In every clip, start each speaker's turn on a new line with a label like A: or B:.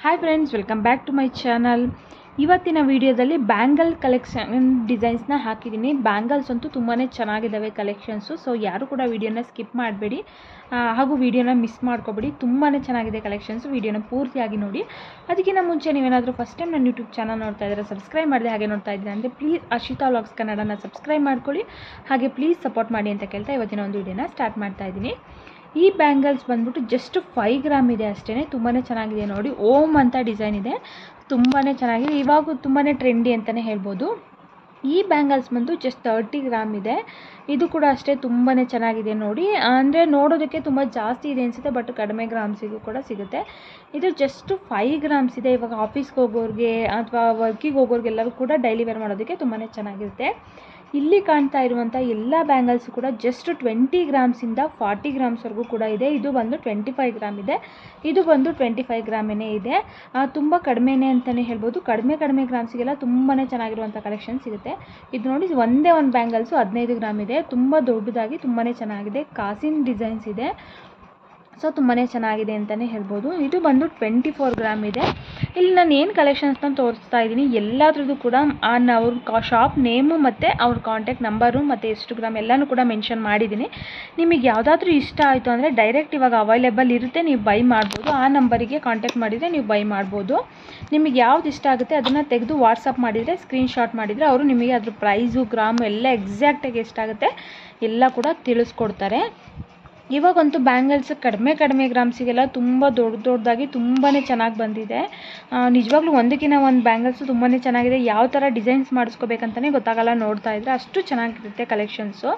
A: hi friends welcome back to my channel ಇವತ್ತಿನ ವಿಡಿಯೋದಲ್ಲಿ bangle collection ಡಿಸೈನ್ಸ್ನ ಹಾಕಿದ್ದೀನಿ ಬ್ಯಾಂಗಲ್ಸ್ ಅಂತೂ ತುಂಬಾ ಚೆನ್ನಾಗಿದ್ದಾವೆ ಕಲೆಕ್ಷನ್ಸು ಸೊ ಯಾರು ಕೂಡ ವಿಡಿಯೋನ ಸ್ಕಿಪ್ ಮಾಡಬೇಡಿ ಹಾಗೂ ವಿಡಿಯೋನ ಮಿಸ್ ಮಾಡ್ಕೋಬೇಡಿ ತುಂಬಾ ಚೆನ್ನಾಗಿದೆ ಕಲೆಕ್ಷನ್ಸು ವಿಡಿಯೋನ ಪೂರ್ತಿಯಾಗಿ ನೋಡಿ ಅದಕ್ಕಿಂತ ಮುಂಚೆ ನೀವೇನಾದರೂ ಫಸ್ಟ್ ಟೈಮ್ ನನ್ನ ಯೂಟ್ಯೂಬ್ ಚಾನಲ್ ನೋಡ್ತಾ ಇದ್ದಾರೆ ಸಬ್ಸ್ಕ್ರೈಬ್ ಮಾಡಿದೆ ಹಾಗೆ ನೋಡ್ತಾ ಇದ್ದೀರಾ ಅಂದರೆ ಪ್ಲೀಸ್ ಅಶಿತಾ ವ್ಲಾಗ್ಸ್ ಕನ್ನಡನ ಸಬ್ಸ್ಕ್ರೈಬ್ ಮಾಡ್ಕೊಳ್ಳಿ ಹಾಗೆ ಪ್ಲೀಸ್ ಸಪೋರ್ಟ್ ಮಾಡಿ ಅಂತ ಕೇಳ್ತಾ ಇವತ್ತಿನ ಒಂದು ವಿಡಿಯೋನ ಸ್ಟಾರ್ಟ್ ಮಾಡ್ತಾ ಇದ್ದೀನಿ ಈ ಬ್ಯಾಂಗಲ್ಸ್ ಬಂದ್ಬಿಟ್ಟು ಜಸ್ಟ್ ಫೈವ್ ಗ್ರಾಮ್ ಇದೆ ಅಷ್ಟೇ ತುಂಬಾ ಚೆನ್ನಾಗಿದೆ ನೋಡಿ ಓಮ್ ಅಂತ ಡಿಸೈನ್ ಇದೆ ತುಂಬಾ ಚೆನ್ನಾಗಿದೆ ಇವಾಗ ತುಂಬಾ ಟ್ರೆಂಡಿ ಅಂತಲೇ ಹೇಳ್ಬೋದು ಈ ಬ್ಯಾಂಗಲ್ಸ್ ಬಂದು ಜಸ್ಟ್ ತರ್ಟಿ ಗ್ರಾಮ್ ಇದೆ ಇದು ಕೂಡ ಅಷ್ಟೇ ತುಂಬಾ ಚೆನ್ನಾಗಿದೆ ನೋಡಿ ಅಂದರೆ ನೋಡೋದಕ್ಕೆ ತುಂಬ ಜಾಸ್ತಿ ಇದೆ ಅನಿಸುತ್ತೆ ಬಟ್ ಕಡಿಮೆ ಗ್ರಾಮ್ಸಿಗೂ ಕೂಡ ಸಿಗುತ್ತೆ ಇದು ಜಸ್ಟ್ ಫೈವ್ ಗ್ರಾಮ್ಸ್ ಇದೆ ಇವಾಗ ಆಫೀಸ್ಗೆ ಹೋಗೋರಿಗೆ ಅಥವಾ ವರ್ಕಿಗೆ ಹೋಗೋರಿಗೆಲ್ಲರೂ ಕೂಡ ಡೈಲಿ ವೇರ್ ಮಾಡೋದಕ್ಕೆ ತುಂಬಾ ಚೆನ್ನಾಗಿರುತ್ತೆ ಇಲ್ಲಿ ಕಾಣ್ತಾ ಇರುವಂಥ ಎಲ್ಲ ಬ್ಯಾಂಗಲ್ಸ್ ಕೂಡ ಜಸ್ಟ್ ಟ್ವೆಂಟಿ ಗ್ರಾಮ್ಸಿಂದ ಫಾರ್ಟಿ ಗ್ರಾಮ್ಸ್ವರೆಗೂ ಕೂಡ ಇದೆ ಇದು ಬಂದು ಟ್ವೆಂಟಿ ಫೈವ್ ಗ್ರಾಮ್ ಇದೆ ಇದು ಬಂದು ಟ್ವೆಂಟಿ ಫೈವ್ ಗ್ರಾಮೇನೇ ಇದೆ ತುಂಬ ಕಡಿಮೆನೇ ಅಂತಲೇ ಹೇಳ್ಬೋದು ಕಡಿಮೆ ಕಡಿಮೆ ಗ್ರಾಮ್ಸಿಗೆಲ್ಲ ತುಂಬಾ ಚೆನ್ನಾಗಿರುವಂಥ ಕಲೆಕ್ಷನ್ ಸಿಗುತ್ತೆ ಇದು ನೋಡಿ ಒಂದೇ ಒಂದು ಬ್ಯಾಂಗಲ್ಸು ಹದಿನೈದು ಗ್ರಾಮ್ ಇದೆ ತುಂಬ ದೊಡ್ಡದಾಗಿ ತುಂಬಾ ಚೆನ್ನಾಗಿದೆ ಕಾಸಿನ ಡಿಸೈನ್ಸ್ ಇದೆ ಸೊ ತುಂಬಾ ಚೆನ್ನಾಗಿದೆ ಅಂತಲೇ ಹೇಳ್ಬೋದು ಇದು ಬಂದು ಟ್ವೆಂಟಿ ಫೋರ್ ಗ್ರಾಮ್ ಇದೆ ಇಲ್ಲಿ ನಾನು ಏನು ಕಲೆಕ್ಷನ್ಸ್ನ ತೋರಿಸ್ತಾ ಇದ್ದೀನಿ ಎಲ್ಲದ್ರದ್ದು ಕೂಡ ಆ ಅವ್ರ ಶಾಪ್ ನೇಮು ಮತ್ತು ಅವ್ರ ಕಾಂಟ್ಯಾಕ್ಟ್ ನಂಬರು ಮತ್ತು ಎಷ್ಟು ಗ್ರಾಮ್ ಎಲ್ಲನೂ ಕೂಡ ಮೆನ್ಷನ್ ಮಾಡಿದ್ದೀನಿ ನಿಮಗೆ ಯಾವುದಾದ್ರೂ ಇಷ್ಟ ಆಯಿತು ಅಂದರೆ ಡೈರೆಕ್ಟ್ ಇವಾಗ ಅವೈಲೇಬಲ್ ಇರುತ್ತೆ ನೀವು ಬೈ ಮಾಡ್ಬೋದು ಆ ನಂಬರಿಗೆ ಕಾಂಟ್ಯಾಕ್ಟ್ ಮಾಡಿದರೆ ನೀವು ಬೈ ಮಾಡ್ಬೋದು ನಿಮಗೆ ಯಾವ್ದು ಇಷ್ಟ ಆಗುತ್ತೆ ಅದನ್ನು ತೆಗೆದು ವಾಟ್ಸಪ್ ಮಾಡಿದರೆ ಸ್ಕ್ರೀನ್ಶಾಟ್ ಮಾಡಿದರೆ ಅವರು ನಿಮಗೆ ಅದ್ರ ಪ್ರೈಸು ಗ್ರಾಮು ಎಲ್ಲ ಎಕ್ಸಾಕ್ಟಾಗಿ ಎಷ್ಟಾಗುತ್ತೆ ಎಲ್ಲ ಕೂಡ ತಿಳಿಸ್ಕೊಡ್ತಾರೆ ಇವಾಗಂತೂ ಬ್ಯಾಂಗಲ್ಸ್ ಕಡಿಮೆ ಕಡಿಮೆ ಗ್ರಾಮ್ಸಿಗೆಲ್ಲ ತುಂಬ ದೊಡ್ಡ ದೊಡ್ಡದಾಗಿ ತುಂಬಾ ಚೆನ್ನಾಗಿ ಬಂದಿದೆ ನಿಜವಾಗ್ಲೂ ಒಂದಕ್ಕಿಂತ ಒಂದು ಬ್ಯಾಂಗಲ್ಸು ತುಂಬಾ ಚೆನ್ನಾಗಿದೆ ಯಾವ ಥರ ಡಿಸೈನ್ಸ್ ಮಾಡಿಸ್ಕೋಬೇಕಂತಲೇ ಗೊತ್ತಾಗಲ್ಲ ನೋಡ್ತಾ ಇದ್ದರೆ ಅಷ್ಟು ಚೆನ್ನಾಗಿರುತ್ತೆ ಕಲೆಕ್ಷನ್ಸು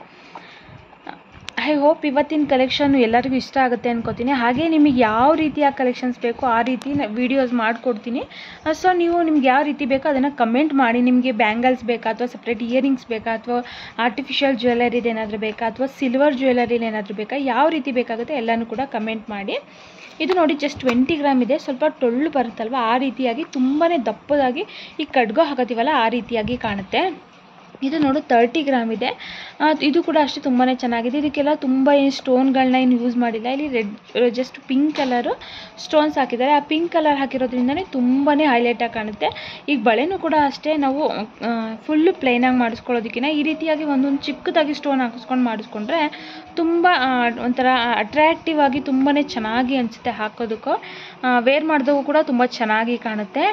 A: ಐ ಹೋಪ್ ಇವತ್ತಿನ ಕಲೆಕ್ಷನ್ ಎಲ್ಲರಿಗೂ ಇಷ್ಟ ಆಗುತ್ತೆ ಅನ್ಕೋತೀನಿ ಹಾಗೆ ನಿಮಗೆ ಯಾವ ರೀತಿಯ ಕಲೆಕ್ಷನ್ಸ್ ಬೇಕೋ ಆ ರೀತಿ ವೀಡಿಯೋಸ್ ಮಾಡಿಕೊಡ್ತೀನಿ ಸೊ ನೀವು ನಿಮ್ಗೆ ಯಾವ ರೀತಿ ಬೇಕೋ ಅದನ್ನು ಕಮೆಂಟ್ ಮಾಡಿ ನಿಮಗೆ ಬ್ಯಾಂಗಲ್ಸ್ ಬೇಕಾ ಅಥವಾ ಸಪ್ರೇಟ್ ಇಯರಿಂಗ್ಸ್ ಬೇಕಾ ಅಥವಾ ಆರ್ಟಿಫಿಷಿಯಲ್ ಜ್ಯುವೆಲರಿದು ಏನಾದರೂ ಬೇಕಾ ಅಥವಾ ಸಿಲ್ವರ್ ಜ್ಯುವೆಲರಿಲಿ ಏನಾದರೂ ಬೇಕಾ ಯಾವ ರೀತಿ ಬೇಕಾಗುತ್ತೆ ಎಲ್ಲನೂ ಕೂಡ ಕಮೆಂಟ್ ಮಾಡಿ ಇದು ನೋಡಿ ಜಸ್ಟ್ ಟ್ವೆಂಟಿ ಗ್ರಾಮ್ ಇದೆ ಸ್ವಲ್ಪ ಟೊಳ್ಳು ಬರುತ್ತಲ್ವ ಆ ರೀತಿಯಾಗಿ ತುಂಬಾ ದಪ್ಪದಾಗಿ ಈ ಕಡ್ಗೋ ಹಾಕೋತೀವಲ್ಲ ಆ ರೀತಿಯಾಗಿ ಕಾಣುತ್ತೆ ಇದು ನೋಡು ತರ್ಟಿ ಗ್ರಾಮ್ ಇದೆ ಇದು ಕೂಡ ಅಷ್ಟೇ ತುಂಬಾ ಚೆನ್ನಾಗಿದೆ ಇದಕ್ಕೆಲ್ಲ ತುಂಬ ಏನು ಸ್ಟೋನ್ಗಳನ್ನ ಏನು ಯೂಸ್ ಮಾಡಿಲ್ಲ ಇಲ್ಲಿ red just pink colour stones ಹಾಕಿದ್ದಾರೆ ಆ ಪಿಂಕ್ ಕಲರ್ ಹಾಕಿರೋದ್ರಿಂದನೇ ತುಂಬಾ ಹೈಲೈಟಾಗಿ ಕಾಣುತ್ತೆ ಈಗ ಬಳೆನೂ ಕೂಡ ಅಷ್ಟೇ ನಾವು ಫುಲ್ಲು ಪ್ಲೈನಾಗಿ ಮಾಡಿಸ್ಕೊಳ್ಳೋದಕ್ಕಿಂತ ಈ ರೀತಿಯಾಗಿ ಒಂದೊಂದು ಚಿಕ್ಕದಾಗಿ ಸ್ಟೋನ್ ಹಾಕಿಸ್ಕೊಂಡು ಮಾಡಿಸ್ಕೊಂಡ್ರೆ ತುಂಬ ಒಂಥರ ಅಟ್ರ್ಯಾಕ್ಟಿವ್ ಆಗಿ ತುಂಬಾ ಚೆನ್ನಾಗಿ ಅನಿಸುತ್ತೆ ಹಾಕೋದಕ್ಕೂ ವೇರ್ ಮಾಡಿದವು ಕೂಡ ತುಂಬ ಚೆನ್ನಾಗಿ ಕಾಣುತ್ತೆ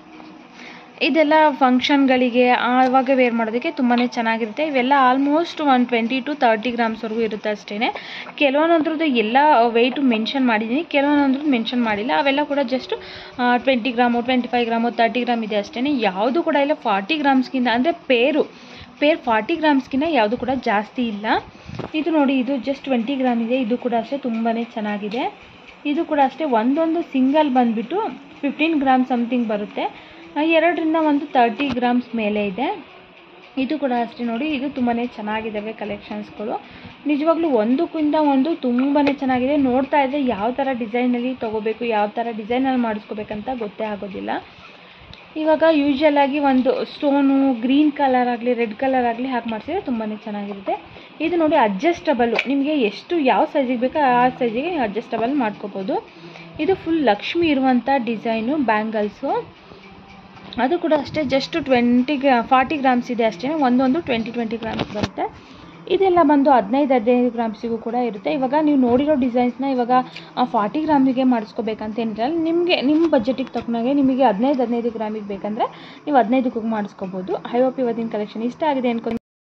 A: ಇದೆಲ್ಲ ಫಂಕ್ಷನ್ಗಳಿಗೆ ಆವಾಗ ವೇರ್ ಮಾಡೋದಕ್ಕೆ ತುಂಬಾ ಚೆನ್ನಾಗಿರುತ್ತೆ ಇವೆಲ್ಲ almost one twenty to thirty ಗ್ರಾಮ್ಸ್ವರೆಗೂ ಇರುತ್ತೆ ಅಷ್ಟೇ ಕೆಲವೊಂದರದ್ದು ಎಲ್ಲ ವೆಯ್ಟು ಮೆನ್ಷನ್ ಮಾಡಿದ್ದೀನಿ ಕೆಲವೊಂದರದ್ದು ಮೆನ್ಷನ್ ಮಾಡಿಲ್ಲ ಅವೆಲ್ಲ ಕೂಡ just twenty gram twenty five gram thirty gram ಇದೆ ಅಷ್ಟೇ ಯಾವುದು ಕೂಡ ಇಲ್ಲ ಫಾರ್ಟಿ ಗ್ರಾಮ್ಸ್ಗಿಂತ ಅಂದರೆ ಪೇರು ಪೇರ್ ಫಾರ್ಟಿ ಗ್ರಾಮ್ಸ್ಗಿಂತ ಯಾವುದು ಕೂಡ ಜಾಸ್ತಿ ಇಲ್ಲ ಇದು ನೋಡಿ ಇದು ಜಸ್ಟ್ ಟ್ವೆಂಟಿ ಗ್ರಾಮ್ ಇದೆ ಇದು ಕೂಡ ಅಷ್ಟೇ ತುಂಬಾ ಚೆನ್ನಾಗಿದೆ ಇದು ಕೂಡ ಅಷ್ಟೇ ಒಂದೊಂದು ಸಿಂಗಲ್ ಬಂದುಬಿಟ್ಟು ಫಿಫ್ಟೀನ್ ಗ್ರಾಮ್ ಸಮಥಿಂಗ್ ಬರುತ್ತೆ ಎರಡರಿಂದ ಒಂದು ತರ್ಟಿ ಗ್ರಾಮ್ಸ್ ಮೇಲೆ ಇದೆ ಇದು ಕೂಡ ಅಷ್ಟೇ ನೋಡಿ ಇದು ತುಂಬಾ ಚೆನ್ನಾಗಿದ್ದಾವೆ ಕಲೆಕ್ಷನ್ಸ್ಗಳು ನಿಜವಾಗ್ಲೂ ಒಂದಕ್ಕಿಂತ ಒಂದು ತುಂಬಾ ಚೆನ್ನಾಗಿದೆ ನೋಡ್ತಾ ಇದ್ದರೆ ಯಾವ ಥರ ಡಿಸೈನಲ್ಲಿ ತೊಗೋಬೇಕು ಯಾವ ಥರ ಡಿಸೈನಲ್ಲಿ ಮಾಡಿಸ್ಕೋಬೇಕಂತ ಗೊತ್ತೇ ಆಗೋದಿಲ್ಲ ಇವಾಗ ಯೂಶ್ವಲ್ ಆಗಿ ಒಂದು ಸ್ಟೋನು ಗ್ರೀನ್ ಕಲರ್ ಆಗಲಿ ರೆಡ್ ಕಲರ್ ಆಗಲಿ ಹಾಕಿ ಮಾಡಿಸಿದ್ರೆ ತುಂಬಾ ಚೆನ್ನಾಗಿರುತ್ತೆ ಇದು ನೋಡಿ ಅಡ್ಜಸ್ಟಬಲ್ಲು ನಿಮಗೆ ಎಷ್ಟು ಯಾವ ಸೈಜಿಗೆ ಬೇಕೋ ಆ ಸೈಜಿಗೆ ಅಡ್ಜಸ್ಟಬಲ್ ಮಾಡ್ಕೋಬೋದು ಇದು ಫುಲ್ ಲಕ್ಷ್ಮಿ ಇರುವಂಥ ಡಿಸೈನು ಬ್ಯಾಂಗಲ್ಸು ಅದು ಕೂಡ ಅಷ್ಟೇ just twenty gram forty grams ಇದೆ ಅಷ್ಟೇ ಒಂದೊಂದು ಟ್ವೆಂಟಿ ಟ್ವೆಂಟಿ ಗ್ರಾಮ್ಸ್ ಬರುತ್ತೆ ಇದೆಲ್ಲ ಬಂದು ಹದಿನೈದು ಹದಿನೈದು ಗ್ರಾಮ್ಸಿಗೂ ಕೂಡ ಇರುತ್ತೆ ಇವಾಗ ನೀವು ನೋಡಿರೋ ಡಿಸೈನ್ಸ್ನ ಇವಾಗ ಫಾರ್ಟಿ ಗ್ರಾಮಿಗೆ ಮಾಡಿಸ್ಕೋಬೇಕಂತ ಏನಿರಲ್ಲ ನಿಮಗೆ ನಿಮ್ಮ ಬಜೆಟಿಗೆ ತಕ್ಕನಾಗೆ ನಿಮಗೆ ಹದಿನೈದು ಹದಿನೈದು ಗ್ರಾಮಿಗೆ ಬೇಕಂದರೆ ನೀವು ಹದಿನೈದಕ್ಕೂ ಮಾಡಿಸ್ಕೋಬೋದು ಐ ಹೋಪ್ ಇವತ್ತಿನ ಕಲೆಕ್ಷನ್ ಇಷ್ಟ ಆಗಿದೆ ಅನ್ಕೊಂಡು